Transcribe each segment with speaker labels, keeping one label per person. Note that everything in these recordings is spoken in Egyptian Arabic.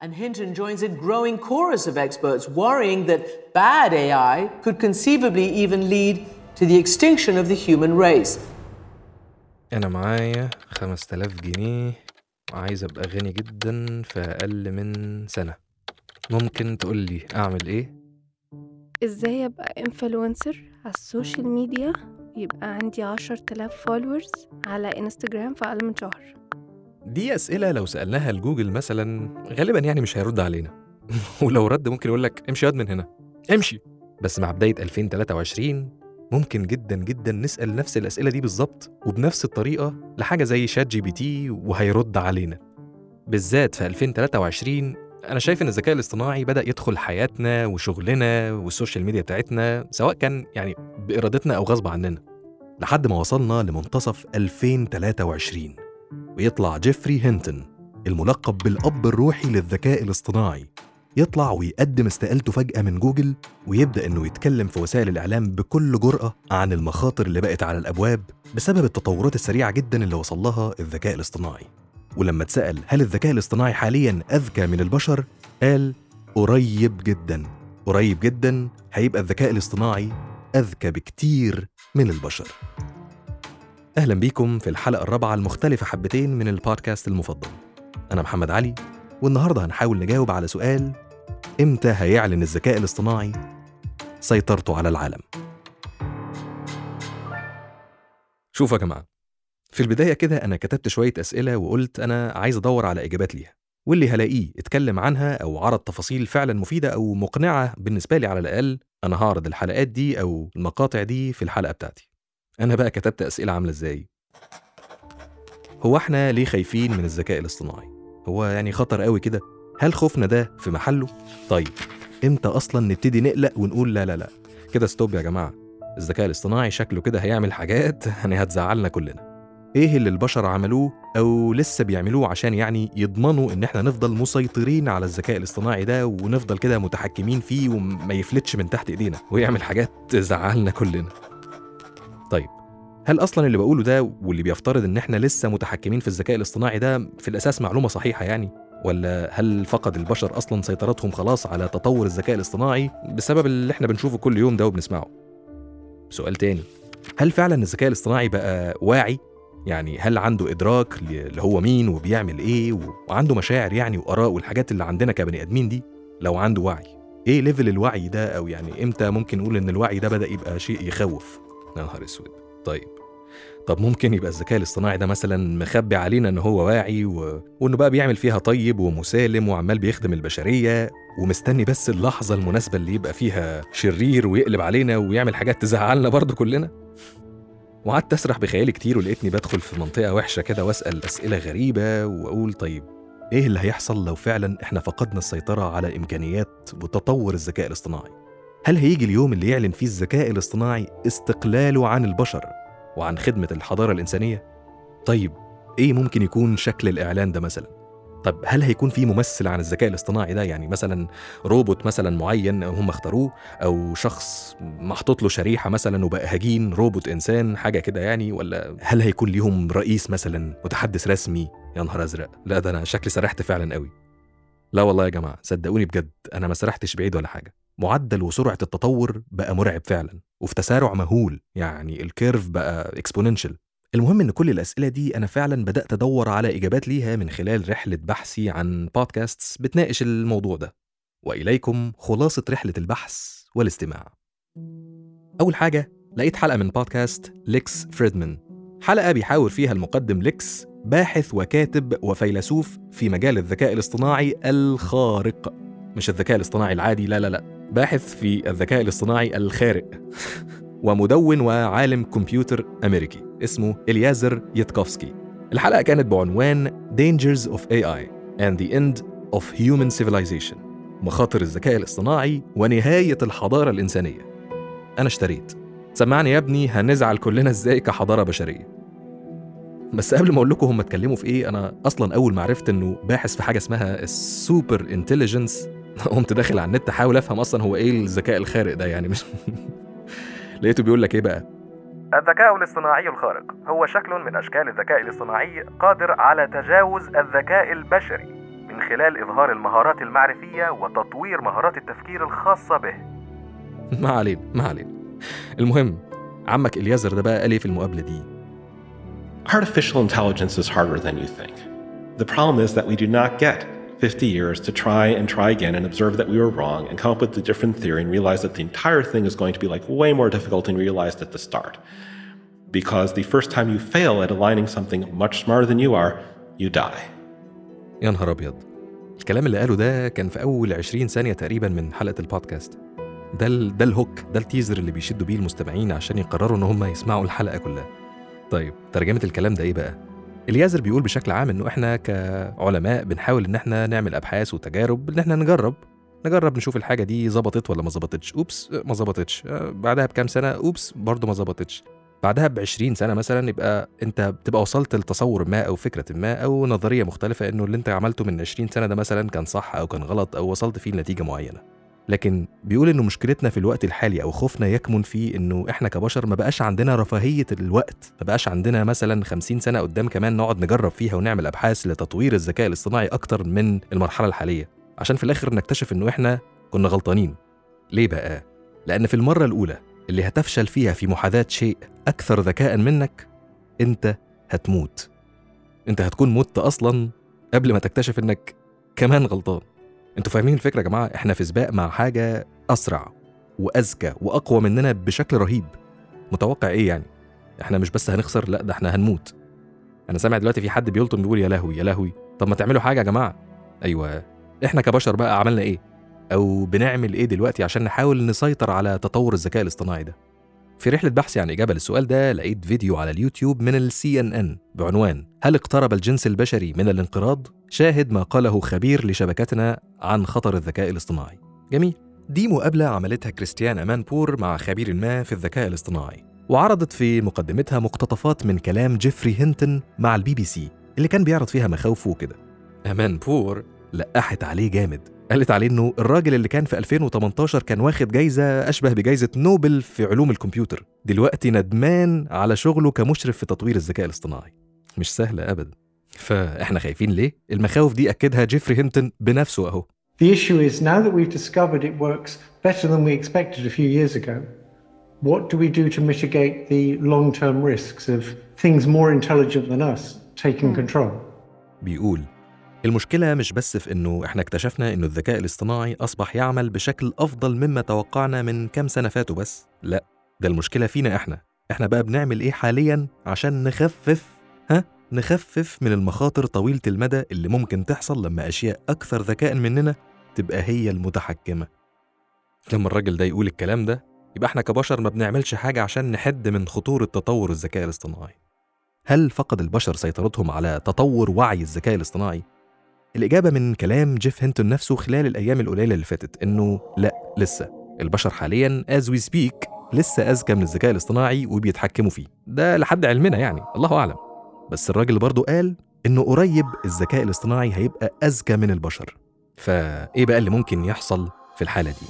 Speaker 1: And Hinton joins a growing chorus of experts worrying that bad AI could conceivably even lead to the extinction of the human race.
Speaker 2: أنا معايا 5000 جنيه وعايز أبقى غني جدا في أقل من سنة ممكن تقول لي أعمل إيه؟
Speaker 3: ازاي ابقى انفلونسر على السوشيال ميديا يبقى عندي عشر تلاف فولورز على انستجرام في اقل من شهر
Speaker 2: دي أسئلة لو سألناها لجوجل مثلا غالبا يعني مش هيرد علينا ولو رد ممكن يقول لك امشي ياد من هنا امشي بس مع بداية 2023 ممكن جدا جدا نسأل نفس الأسئلة دي بالظبط وبنفس الطريقة لحاجة زي شات جي بي تي وهيرد علينا بالذات في 2023 أنا شايف إن الذكاء الاصطناعي بدأ يدخل حياتنا وشغلنا والسوشيال ميديا بتاعتنا سواء كان يعني بإرادتنا أو غصب عننا لحد ما وصلنا لمنتصف 2023 ويطلع جيفري هينتون الملقب بالأب الروحي للذكاء الاصطناعي يطلع ويقدم استقالته فجأة من جوجل ويبدأ إنه يتكلم في وسائل الإعلام بكل جرأة عن المخاطر اللي بقت على الأبواب بسبب التطورات السريعة جدا اللي وصل لها الذكاء الاصطناعي ولما اتسأل هل الذكاء الاصطناعي حاليا أذكى من البشر؟ قال قريب جدا قريب جدا هيبقى الذكاء الاصطناعي أذكى بكتير من البشر أهلا بيكم في الحلقة الرابعة المختلفة حبتين من البودكاست المفضل أنا محمد علي والنهاردة هنحاول نجاوب على سؤال إمتى هيعلن الذكاء الاصطناعي سيطرته على العالم شوفوا يا جماعة في البداية كده أنا كتبت شوية أسئلة وقلت أنا عايز أدور على إجابات ليها واللي هلاقيه اتكلم عنها أو عرض تفاصيل فعلا مفيدة أو مقنعة بالنسبة لي على الأقل أنا هعرض الحلقات دي أو المقاطع دي في الحلقة بتاعتي أنا بقى كتبت أسئلة عاملة إزاي هو إحنا ليه خايفين من الذكاء الاصطناعي؟ هو يعني خطر قوي كده؟ هل خوفنا ده في محله؟ طيب إمتى أصلا نبتدي نقلق ونقول لا لا لا كده ستوب يا جماعة الذكاء الاصطناعي شكله كده هيعمل حاجات يعني هتزعلنا كلنا ايه اللي البشر عملوه او لسه بيعملوه عشان يعني يضمنوا ان احنا نفضل مسيطرين على الذكاء الاصطناعي ده ونفضل كده متحكمين فيه وما يفلتش من تحت ايدينا ويعمل حاجات تزعلنا كلنا طيب هل اصلا اللي بقوله ده واللي بيفترض ان احنا لسه متحكمين في الذكاء الاصطناعي ده في الاساس معلومه صحيحه يعني ولا هل فقد البشر اصلا سيطرتهم خلاص على تطور الذكاء الاصطناعي بسبب اللي احنا بنشوفه كل يوم ده وبنسمعه سؤال تاني هل فعلا الذكاء الاصطناعي بقى واعي يعني هل عنده ادراك اللي هو مين وبيعمل ايه وعنده مشاعر يعني واراء والحاجات اللي عندنا كبني ادمين دي لو عنده وعي ايه ليفل الوعي ده او يعني امتى ممكن نقول ان الوعي ده بدا يبقى شيء يخوف يا نهار اسود طيب طب ممكن يبقى الذكاء الاصطناعي ده مثلا مخبي علينا ان هو واعي و... وانه بقى بيعمل فيها طيب ومسالم وعمال بيخدم البشريه ومستني بس اللحظه المناسبه اللي يبقى فيها شرير ويقلب علينا ويعمل حاجات تزعلنا برضه كلنا وقعدت اسرح بخيالي كتير ولقيتني بدخل في منطقه وحشه كده واسال اسئله غريبه واقول طيب ايه اللي هيحصل لو فعلا احنا فقدنا السيطره على امكانيات وتطور الذكاء الاصطناعي هل هيجي اليوم اللي يعلن فيه الذكاء الاصطناعي استقلاله عن البشر وعن خدمه الحضاره الانسانيه طيب ايه ممكن يكون شكل الاعلان ده مثلا طب هل هيكون في ممثل عن الذكاء الاصطناعي ده يعني مثلا روبوت مثلا معين هم اختاروه او شخص محطوط له شريحه مثلا وبقى هجين روبوت انسان حاجه كده يعني ولا هل هيكون ليهم رئيس مثلا متحدث رسمي يا نهار ازرق لا ده انا شكلي سرحت فعلا قوي لا والله يا جماعه صدقوني بجد انا ما سرحتش بعيد ولا حاجه معدل وسرعه التطور بقى مرعب فعلا وفي تسارع مهول يعني الكيرف بقى اكسبوننشال المهم ان كل الاسئله دي انا فعلا بدات ادور على اجابات ليها من خلال رحله بحثي عن بودكاستس بتناقش الموضوع ده واليكم خلاصه رحله البحث والاستماع اول حاجه لقيت حلقه من بودكاست ليكس فريدمان حلقه بيحاور فيها المقدم ليكس باحث وكاتب وفيلسوف في مجال الذكاء الاصطناعي الخارق مش الذكاء الاصطناعي العادي لا لا لا باحث في الذكاء الاصطناعي الخارق ومدون وعالم كمبيوتر أمريكي اسمه إليازر يتكوفسكي الحلقة كانت بعنوان Dangers of AI and the End of Human Civilization مخاطر الذكاء الاصطناعي ونهاية الحضارة الإنسانية أنا اشتريت سمعني يا ابني هنزعل كلنا ازاي كحضارة بشرية بس قبل ما اقول لكم هم اتكلموا في ايه انا اصلا اول ما عرفت انه باحث في حاجه اسمها السوبر انتليجنس قمت داخل على النت احاول افهم اصلا هو ايه الذكاء الخارق ده يعني مش لقيته بيقول لك ايه بقى
Speaker 4: الذكاء الاصطناعي الخارق هو شكل من أشكال الذكاء الاصطناعي قادر على تجاوز الذكاء البشري من خلال إظهار المهارات المعرفية وتطوير مهارات التفكير الخاصة به
Speaker 2: ما علينا ما علينا المهم عمك اليازر ده بقى قال ايه في المقابله دي
Speaker 5: Artificial intelligence is harder than you think. The problem is that we do not get 50 years to try and try again and observe that we were wrong and come up with a different theory and realize that the entire thing is going to be like way more difficult than we realized at the start. Because the first time you fail at aligning something much smarter than you are, you die.
Speaker 2: يا نهار ابيض الكلام اللي قاله ده كان في اول 20 ثانيه تقريبا من حلقه البودكاست ده ال... ده الهوك ده التيزر اللي بيشدوا بيه المستمعين عشان يقرروا ان هم يسمعوا الحلقه كلها طيب ترجمه الكلام ده ايه بقى اليازر بيقول بشكل عام انه احنا كعلماء بنحاول ان احنا نعمل ابحاث وتجارب ان احنا نجرب نجرب نشوف الحاجه دي ظبطت ولا ما ظبطتش اوبس ما ظبطتش آه، بعدها بكام سنه اوبس برضه ما ظبطتش بعدها ب 20 سنه مثلا يبقى انت بتبقى وصلت لتصور ما او فكره ما او نظريه مختلفه انه اللي انت عملته من 20 سنه ده مثلا كان صح او كان غلط او وصلت فيه لنتيجه معينه لكن بيقول انه مشكلتنا في الوقت الحالي او خوفنا يكمن في انه احنا كبشر ما بقاش عندنا رفاهيه الوقت ما بقاش عندنا مثلا 50 سنه قدام كمان نقعد نجرب فيها ونعمل ابحاث لتطوير الذكاء الاصطناعي اكتر من المرحله الحاليه عشان في الاخر نكتشف انه احنا كنا غلطانين ليه بقى لان في المره الاولى اللي هتفشل فيها في محاذاه شيء اكثر ذكاء منك انت هتموت انت هتكون مت اصلا قبل ما تكتشف انك كمان غلطان انتوا فاهمين الفكره يا جماعه احنا في سباق مع حاجه اسرع واذكى واقوى مننا بشكل رهيب متوقع ايه يعني احنا مش بس هنخسر لا ده احنا هنموت انا سامع دلوقتي في حد بيلطم بيقول يا لهوي يا لهوي طب ما تعملوا حاجه يا جماعه ايوه احنا كبشر بقى عملنا ايه او بنعمل ايه دلوقتي عشان نحاول نسيطر على تطور الذكاء الاصطناعي ده في رحلة بحثي عن إجابة للسؤال ده لقيت فيديو على اليوتيوب من السي ان ان بعنوان هل اقترب الجنس البشري من الانقراض؟ شاهد ما قاله خبير لشبكتنا عن خطر الذكاء الاصطناعي. جميل. دي مقابلة عملتها كريستيان أمان بور مع خبير ما في الذكاء الاصطناعي وعرضت في مقدمتها مقتطفات من كلام جيفري هينتون مع البي بي سي اللي كان بيعرض فيها مخاوفه وكده. أمان بور لقحت عليه جامد قالت عليه انه الراجل اللي كان في 2018 كان واخد جايزه اشبه بجايزه نوبل في علوم الكمبيوتر دلوقتي ندمان على شغله كمشرف في تطوير الذكاء الاصطناعي مش سهله ابدا فاحنا خايفين ليه المخاوف دي اكدها جيفري هينتون بنفسه اهو
Speaker 6: The issue is now that we've discovered it works better than we expected a few years ago, what do we do to mitigate the long term risks of things more intelligent than us taking control?
Speaker 2: بيقول المشكلة مش بس في إنه إحنا اكتشفنا إنه الذكاء الاصطناعي أصبح يعمل بشكل أفضل مما توقعنا من كام سنة فاتوا بس، لأ، ده المشكلة فينا إحنا، إحنا بقى بنعمل إيه حاليًا عشان نخفف ها؟ نخفف من المخاطر طويلة المدى اللي ممكن تحصل لما أشياء أكثر ذكاء مننا تبقى هي المتحكمة. لما الراجل ده يقول الكلام ده يبقى إحنا كبشر ما بنعملش حاجة عشان نحد من خطورة تطور الذكاء الاصطناعي. هل فقد البشر سيطرتهم على تطور وعي الذكاء الاصطناعي؟ الإجابة من كلام جيف هينتون نفسه خلال الأيام القليلة اللي فاتت إنه لأ لسه البشر حاليا as we speak لسه أذكى من الذكاء الاصطناعي وبيتحكموا فيه ده لحد علمنا يعني الله أعلم بس الراجل برضه قال إنه قريب الذكاء الاصطناعي هيبقى أذكى من البشر فإيه بقى اللي ممكن يحصل في الحالة دي؟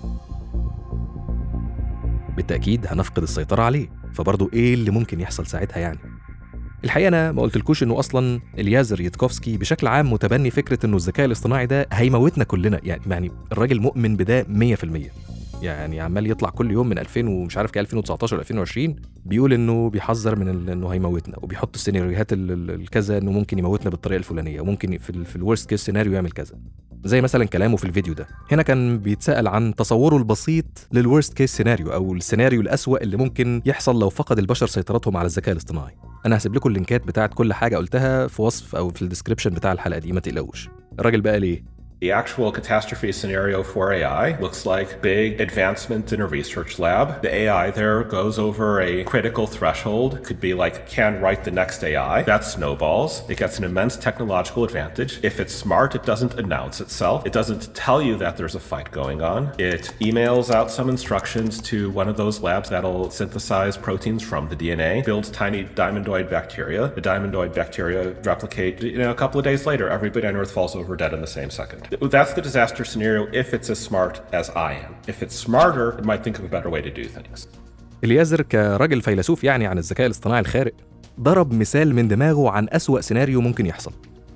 Speaker 2: بالتأكيد هنفقد السيطرة عليه فبرضه إيه اللي ممكن يحصل ساعتها يعني؟ الحقيقه انا ما قلتلكوش انه اصلا اليازر يتكوفسكي بشكل عام متبني فكره انه الذكاء الاصطناعي ده هيموتنا كلنا يعني يعني الراجل مؤمن بده 100% يعني عمال يطلع كل يوم من 2000 ومش عارف كام 2019 ولا 2020 بيقول انه بيحذر من ال- انه هيموتنا وبيحط السيناريوهات ال- ال- الكذا انه ممكن يموتنا بالطريقه الفلانيه وممكن في ال في الورست كيس سيناريو يعمل كذا زي مثلا كلامه في الفيديو ده هنا كان بيتسأل عن تصوره البسيط للورست كيس سيناريو او السيناريو الأسوأ اللي ممكن يحصل لو فقد البشر سيطرتهم على الذكاء الاصطناعي انا هسيب لكم اللينكات بتاعت كل حاجه قلتها في وصف او في الديسكربشن بتاع الحلقه دي ما تقلقوش الراجل بقى ليه
Speaker 5: The actual catastrophe scenario for AI looks like big advancement in a research lab. The AI there goes over a critical threshold, could be like can write the next AI. That snowballs. It gets an immense technological advantage. If it's smart, it doesn't announce itself. It doesn't tell you that there's a fight going on. It emails out some instructions to one of those labs that'll synthesize proteins from the DNA, builds tiny diamondoid bacteria. The diamondoid bacteria replicate, you know, a couple of days later, everybody on Earth falls over dead in the same second. That's the disaster scenario if it's as smart as I am. If it's smarter, it might think of a better way to do things.
Speaker 2: اليازر كراجل فيلسوف يعني عن الذكاء الاصطناعي الخارق ضرب مثال من دماغه عن أسوأ سيناريو ممكن يحصل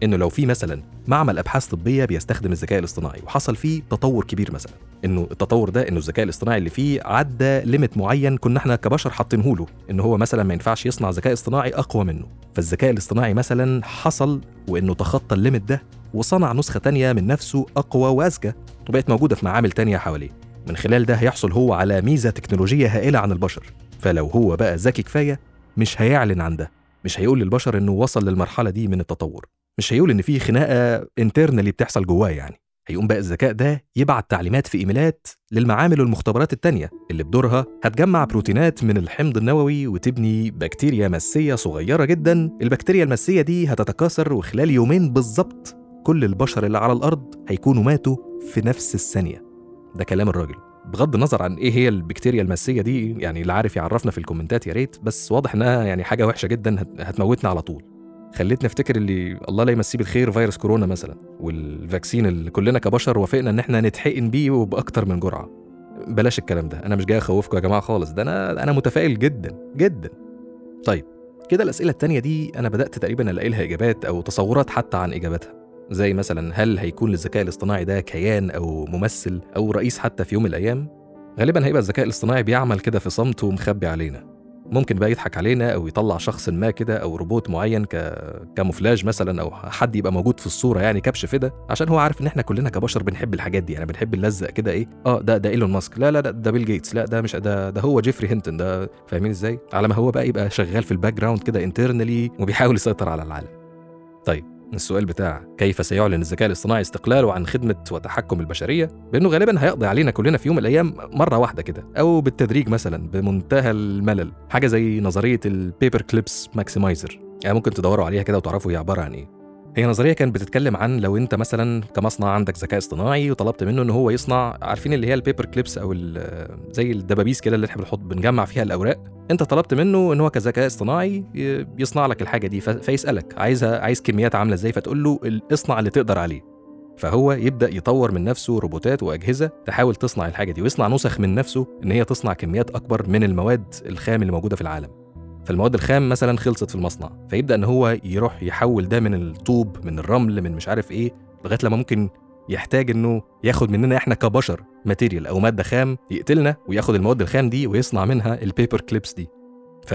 Speaker 2: انه لو في مثلا معمل ابحاث طبيه بيستخدم الذكاء الاصطناعي وحصل فيه تطور كبير مثلا انه التطور ده انه الذكاء الاصطناعي اللي فيه عدى ليميت معين كنا احنا كبشر حاطينه له ان هو مثلا ما ينفعش يصنع ذكاء اصطناعي اقوى منه فالذكاء الاصطناعي مثلا حصل وانه تخطى الليميت ده وصنع نسخه تانية من نفسه اقوى واذكى وبقت موجوده في معامل تانية حواليه من خلال ده هيحصل هو على ميزه تكنولوجيه هائله عن البشر فلو هو بقى ذكي كفايه مش هيعلن عن ده مش هيقول للبشر انه وصل للمرحله دي من التطور مش هيقول ان في خناقه انترنالي بتحصل جواه يعني هيقوم بقى الذكاء ده يبعت تعليمات في ايميلات للمعامل والمختبرات التانية اللي بدورها هتجمع بروتينات من الحمض النووي وتبني بكتيريا مسية صغيرة جدا البكتيريا المسية دي هتتكاثر وخلال يومين بالظبط كل البشر اللي على الأرض هيكونوا ماتوا في نفس الثانية ده كلام الراجل بغض النظر عن ايه هي البكتيريا المسيه دي يعني اللي عارف يعرفنا في الكومنتات يا ريت بس واضح انها يعني حاجه وحشه جدا هت- هتموتنا على طول خليتنا نفتكر اللي الله لا يمسيه بالخير فيروس كورونا مثلا والفاكسين اللي كلنا كبشر وافقنا ان احنا نتحقن بيه وباكتر من جرعه بلاش الكلام ده انا مش جاي اخوفكم يا جماعه خالص ده انا انا متفائل جدا جدا طيب كده الاسئله التانية دي انا بدات تقريبا الاقي لها اجابات او تصورات حتى عن اجاباتها زي مثلا هل هيكون للذكاء الاصطناعي ده كيان او ممثل او رئيس حتى في يوم من الايام غالبا هيبقى الذكاء الاصطناعي بيعمل كده في صمت ومخبي علينا ممكن بقى يضحك علينا او يطلع شخص ما كده او روبوت معين ك... كاموفلاج مثلا او حد يبقى موجود في الصوره يعني كبش فدا عشان هو عارف ان احنا كلنا كبشر بنحب الحاجات دي يعني بنحب نلزق كده ايه اه ده ده ايلون ماسك لا لا لا ده بيل جيتس لا ده مش ده ده هو جيفري هينتون ده فاهمين ازاي على ما هو بقى يبقى شغال في الباك جراوند كده انترنالي وبيحاول يسيطر على العالم طيب السؤال بتاع كيف سيعلن الذكاء الاصطناعي استقلاله عن خدمة وتحكم البشرية؟ بأنه غالبا هيقضي علينا كلنا في يوم من الأيام مرة واحدة كده أو بالتدريج مثلا بمنتهى الملل حاجة زي نظرية البيبر كليبس ماكسمايزر يعني ممكن تدوروا عليها كده وتعرفوا هي عبارة عن إيه هي نظرية كانت بتتكلم عن لو انت مثلا كمصنع عندك ذكاء اصطناعي وطلبت منه ان هو يصنع عارفين اللي هي البيبر كليبس او ال- زي الدبابيس كده اللي احنا بنحط بنجمع فيها الاوراق انت طلبت منه ان هو كذكاء اصطناعي ي- يصنع لك الحاجه دي ف- فيسالك عايزها عايز كميات عامله ازاي فتقول له ال- اصنع اللي تقدر عليه فهو يبدا يطور من نفسه روبوتات واجهزه تحاول تصنع الحاجه دي ويصنع نسخ من نفسه ان هي تصنع كميات اكبر من المواد الخام اللي موجوده في العالم فالمواد الخام مثلا خلصت في المصنع فيبدا ان هو يروح يحول ده من الطوب من الرمل من مش عارف ايه لغايه لما ممكن يحتاج انه ياخد مننا احنا كبشر ماتيريال او ماده خام يقتلنا وياخد المواد الخام دي ويصنع منها البيبر كليبس دي ف...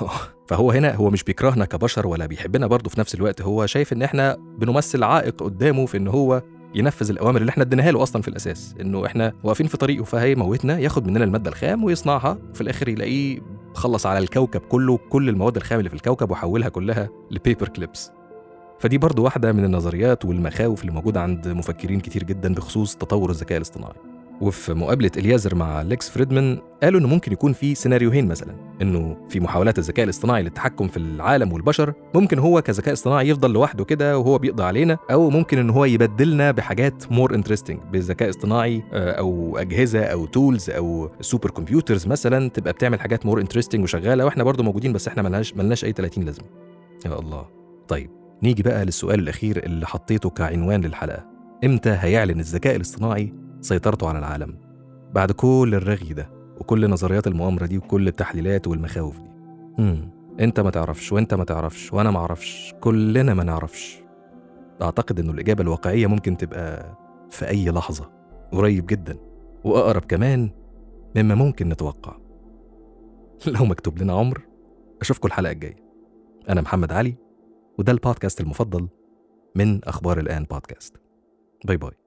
Speaker 2: فهو هنا هو مش بيكرهنا كبشر ولا بيحبنا برضه في نفس الوقت هو شايف ان احنا بنمثل عائق قدامه في ان هو ينفذ الاوامر اللي احنا اديناها له اصلا في الاساس انه احنا واقفين في طريقه فهيموتنا ياخد مننا الماده الخام ويصنعها وفي الاخر يلاقيه خلص على الكوكب كله كل المواد الخام اللي في الكوكب وحولها كلها لبيبر كليبس فدي برضو واحدة من النظريات والمخاوف اللي موجودة عند مفكرين كتير جدا بخصوص تطور الذكاء الاصطناعي وفي مقابلة إليازر مع ليكس فريدمان قالوا إنه ممكن يكون في سيناريوهين مثلا إنه في محاولات الذكاء الاصطناعي للتحكم في العالم والبشر ممكن هو كذكاء اصطناعي يفضل لوحده كده وهو بيقضي علينا أو ممكن إن هو يبدلنا بحاجات مور انترستنج بذكاء اصطناعي آه، أو أجهزة أو تولز أو سوبر كمبيوترز مثلا تبقى بتعمل حاجات مور انترستنج وشغالة وإحنا برضو موجودين بس إحنا ملناش ملناش أي 30 لازمة يا الله طيب نيجي بقى للسؤال الأخير اللي حطيته كعنوان للحلقة إمتى هيعلن الذكاء الاصطناعي سيطرته على العالم؟ بعد كل الرغي ده وكل نظريات المؤامرة دي وكل التحليلات والمخاوف دي هم. انت ما تعرفش وانت ما تعرفش وانا ما اعرفش كلنا ما نعرفش اعتقد انه الاجابة الواقعية ممكن تبقى في اي لحظة قريب جدا واقرب كمان مما ممكن نتوقع لو مكتوب لنا عمر اشوفكم الحلقة الجاية انا محمد علي وده البودكاست المفضل من اخبار الان بودكاست باي باي